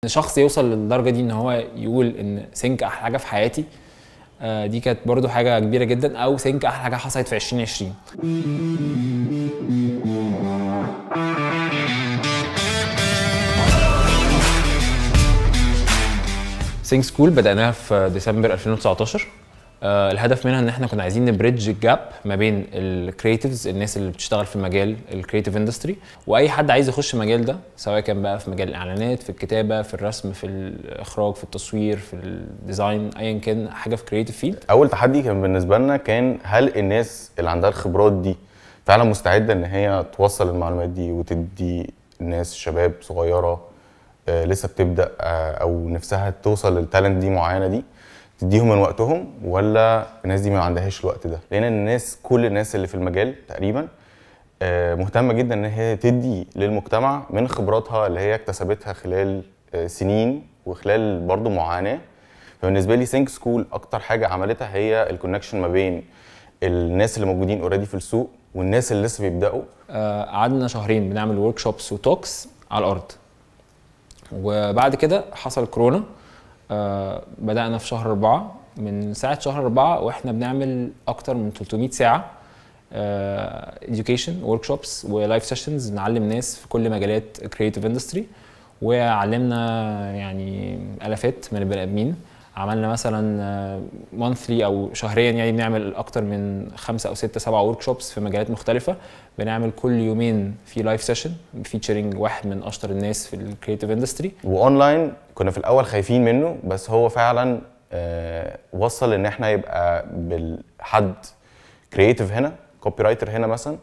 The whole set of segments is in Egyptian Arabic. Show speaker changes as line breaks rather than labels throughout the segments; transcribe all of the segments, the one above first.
ان شخص يوصل للدرجه دي ان هو يقول ان سينك احلى حاجه في حياتي آه، دي كانت برضو حاجه كبيره جدا او سينك احلى حاجه حصلت في 2020 سينك سكول بدأناها في ديسمبر 2019 آه، الهدف منها ان احنا كنا عايزين نبريدج الجاب ما بين الكريتيفز الناس اللي بتشتغل في مجال الكريتيف اندستري واي حد عايز يخش المجال ده سواء كان بقى في مجال الاعلانات في الكتابه في الرسم في الاخراج في التصوير في الديزاين ايا كان حاجه في كريتيف فيلد
اول تحدي كان بالنسبه لنا كان هل الناس اللي عندها الخبرات دي فعلا مستعده ان هي توصل المعلومات دي وتدي الناس شباب صغيره آه، لسه بتبدا آه، او نفسها توصل للتالنت دي معينه دي تديهم من وقتهم ولا الناس دي ما عندهاش الوقت ده لان الناس كل الناس اللي في المجال تقريبا آه، مهتمه جدا ان هي تدي للمجتمع من خبراتها اللي هي اكتسبتها خلال آه، سنين وخلال برضو معاناه فبالنسبه لي سينك سكول اكتر حاجه عملتها هي الكونكشن ما بين الناس اللي موجودين اوريدي في السوق والناس اللي لسه بيبداوا
آه، قعدنا شهرين بنعمل ورك شوبس وتوكس على الارض وبعد كده حصل كورونا آه، بدأنا في شهر أربعة من ساعة شهر أربعة وإحنا بنعمل أكتر من 300 ساعة آه، education workshops ولايف سيشنز نعلم ناس في كل مجالات creative industry وعلمنا يعني آلافات من البني آدمين عملنا مثلا مونثلي او شهريا يعني بنعمل اكتر من خمسة او ستة سبعة ورك شوبس في مجالات مختلفة بنعمل كل يومين في لايف سيشن فيتشرنج واحد من اشطر الناس في الكريتيف اندستري
واونلاين كنا في الاول خايفين منه بس هو فعلا آه، وصل ان احنا يبقى بالحد كرييتيف هنا كوبي رايتر هنا مثلا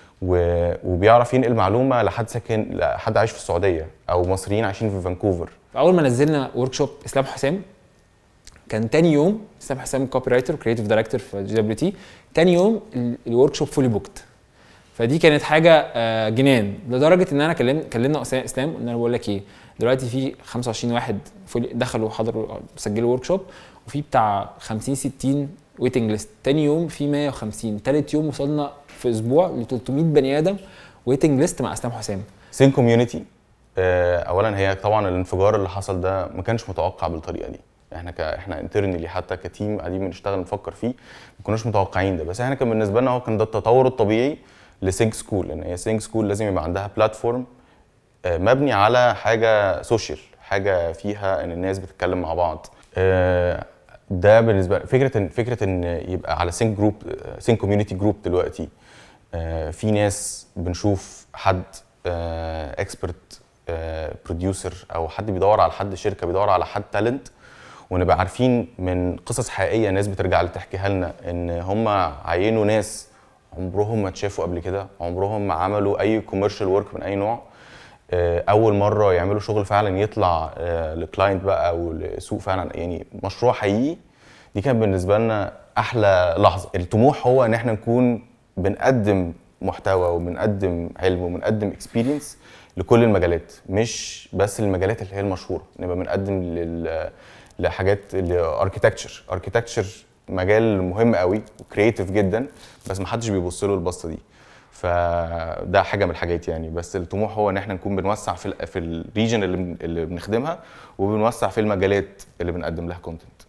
و- وبيعرف ينقل معلومه لحد ساكن لحد عايش في السعوديه او مصريين عايشين في فانكوفر
اول ما نزلنا ورك شوب اسلام حسام كان تاني يوم اسلام حسام كوبي رايتر كريتيف دايركتور في جي دبليو تي تاني يوم الورك شوب فولي بوكت فدي كانت حاجه آه، جنان لدرجه ان انا كلم كلمنا أسا- اسلام قلنا له بقول لك ايه دلوقتي في 25 واحد فولي دخلوا حضروا سجلوا ورك شوب وفي بتاع 50 60 ويتنج ليست تاني يوم في 150 تالت يوم وصلنا في اسبوع ل 300 بني ادم ويتنج ليست مع اسلام حسام
سين كوميونتي اولا هي طبعا الانفجار اللي حصل ده ما كانش متوقع بالطريقه دي احنا ك... احنا انترنلي حتى كتيم قاعدين بنشتغل نفكر فيه ما كناش متوقعين ده بس احنا كان بالنسبه لنا هو كان ده التطور الطبيعي لسينك سكول لان هي سينك سكول لازم يبقى عندها بلاتفورم مبني على حاجه سوشيال حاجه فيها ان الناس بتتكلم مع بعض آه، ده بالنسبه فكره ان فكره ان يبقى على سينك جروب سينك كوميونتي جروب دلوقتي آه، في ناس بنشوف حد اكسبرت بروديوسر او حد بيدور على حد شركه بيدور على حد تالنت ونبقى عارفين من قصص حقيقيه ناس بترجع تحكيها لنا ان هم عينوا ناس عمرهم ما اتشافوا قبل كده عمرهم ما عملوا اي كوميرشال ورك من اي نوع آه، اول مره يعملوا شغل فعلا يطلع لكلاينت بقى او لسوق فعلا يعني مشروع حقيقي دي كانت بالنسبه لنا احلى لحظه الطموح هو ان احنا نكون بنقدم محتوى وبنقدم علم وبنقدم اكسبيرينس لكل المجالات مش بس المجالات اللي هي المشهوره نبقى بنقدم لل لحاجات الاركيتكتشر اركيتكتشر مجال مهم قوي وكرييتيف جدا بس ما حدش بيبص له البصه دي فده حاجه من الحاجات يعني بس الطموح هو ان احنا نكون بنوسع في ال في الريجن اللي, بن- اللي بنخدمها وبنوسع في المجالات اللي بنقدم لها كونتنت